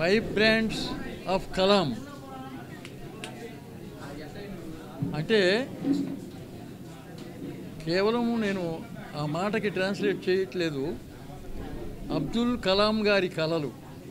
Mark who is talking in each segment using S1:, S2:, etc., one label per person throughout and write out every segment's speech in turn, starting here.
S1: వైబ్రాండ్స్ of Kalam అంటే కేవలం నేను ఆ మాటకి ట్రాన్స్లేట్ చేయట్లేదు అబ్దుల్ కలాం గారి కళలు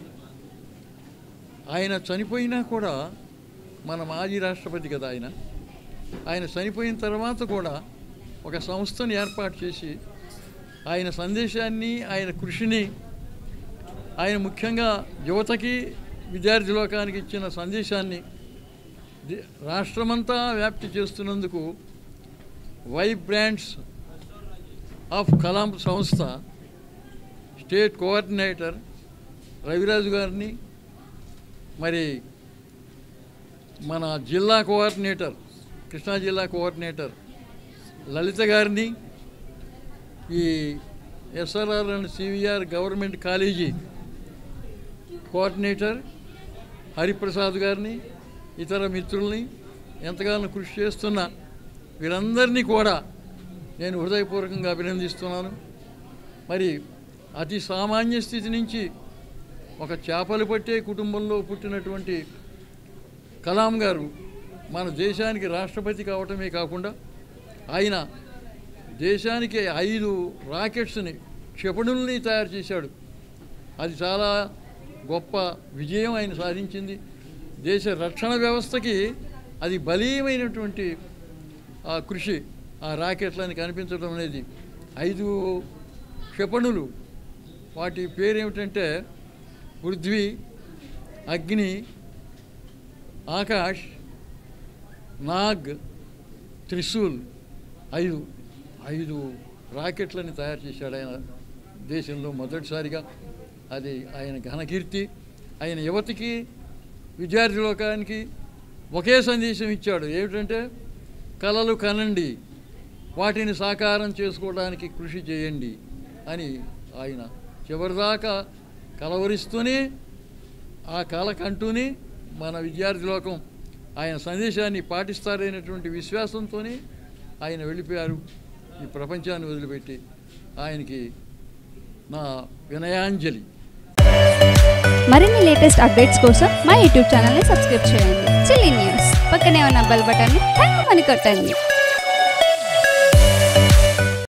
S1: ఆయన చనిపోయినా కూడా మన మాజీ రాష్ట్రపతి కదా ఆయన ఆయన చనిపోయిన తర్వాత కూడా ఒక సంస్థను ఏర్పాటు చేసి ఆయన సందేశాన్ని ఆయన కృషిని ఆయన ముఖ్యంగా యువతకి విద్యార్థి లోకానికి ఇచ్చిన సందేశాన్ని ది- రాష్ట్రమంతా వ్యాప్తి చేస్తున్నందుకు వైబ్రాండ్స్ ఆఫ్ కలాం సంస్థ స్టేట్ కోఆర్డినేటర్ రవిరాజు గారిని మరి మన జిల్లా కోఆర్డినేటర్ కృష్ణా జిల్లా కోఆర్డినేటర్ లలిత గారిని ఈ SRR and CVR government college coordinator Hariprasad గారిని ఇతర మిత్రుల్ని ఎంతగానో కృషి చేస్తున్న వీరందరినీ కూడా నేను హృదయపూర్వకంగా అభినందిస్తున్నాను మరి అతి సామాన్య స్థితి నుంచి ఒక చేపలు పట్టే కుటుంబంలో పుట్టినటువంటి కలాం గారు మన దేశానికి రాష్ట్రపతి కావటమే కాకుండా ఆయన దేశానికి ఐదు రాకెట్స్ని క్షిపణుల్ని తయారు చేశాడు అది చాలా గొప్ప విజయం ఆయన సాధించింది దేశ రక్షణ వ్యవస్థకి అది బలీయమైనటువంటి ఆ కృషి ఆ రాకెట్లని కనిపించడం అనేది ఐదు క్షిపణులు వాటి పేరేమిటంటే పృథ్వీ అగ్ని ఆకాష్ నాగ్ త్రిశూల్ ఐదు ఐదు రాకెట్లని తయారు చేశాడు ఆయన దేశంలో మొదటిసారిగా అది ఆయన ఘనకీర్తి ఆయన యువతికి విద్యార్థి లోకానికి ఒకే సందేశం ఇచ్చాడు ఏమిటంటే కలలు కనండి వాటిని సాకారం చేసుకోవడానికి కృషి చేయండి అని ఆయన చివరిదాకా కలవరిస్తూనే ఆ కళ కంటూనే మన విద్యార్థి లోకం ఆయన సందేశాన్ని పాటిస్తారనేటువంటి విశ్వాసంతోనే ఆయన వెళ్ళిపోయారు ఈ ప్రపంచాన్ని వదిలిపెట్టి ఆయనకి నా వినయాంజలి
S2: మరిన్ని లేటెస్ట్ అప్డేట్స్ కోసం మా యూట్యూబ్ ఛానల్ని సబ్స్క్రైబ్ చేయండి చిల్లీ న్యూస్ పక్కనే ఉన్న బెల్ బటన్ని టంగ్ అని కొట్టండి